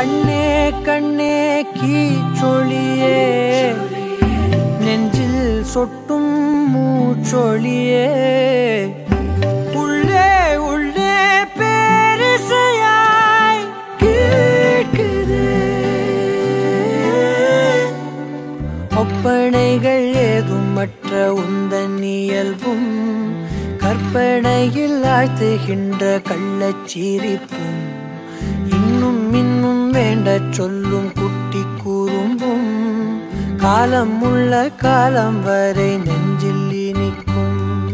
கண்ணே கண்ணே கீச்சொழியே நெஞ்சில் சொட்டும் மூச்சொழியே உள்ளே உள்ளே பேரிசையாய் கேட்குதே ஒப்பனைகள் ஏதுமற்ற உந்தன் இயல்பும் கற்பனையில் ஆழ்த்துகின்ற கள்ளச்சிரிப்பும் இன்னும் இன்னும் வேண்டச் சொல்லும் குட்டி கூறும்பும் காலம் உள்ள காலம் வரை நெஞ்சில் இனிக்கும்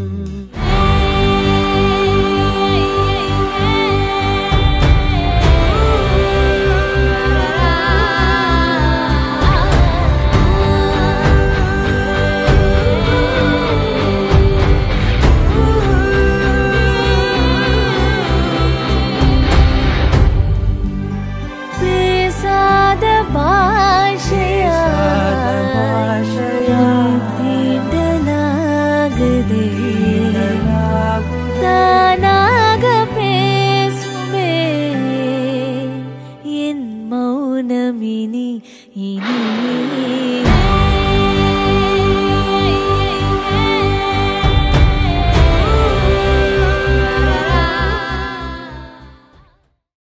பேசாத பாஷையா பேசாத பாஷையா தீண்டலாகுதே தானாக பேசுமே என் மௌனமினி இனி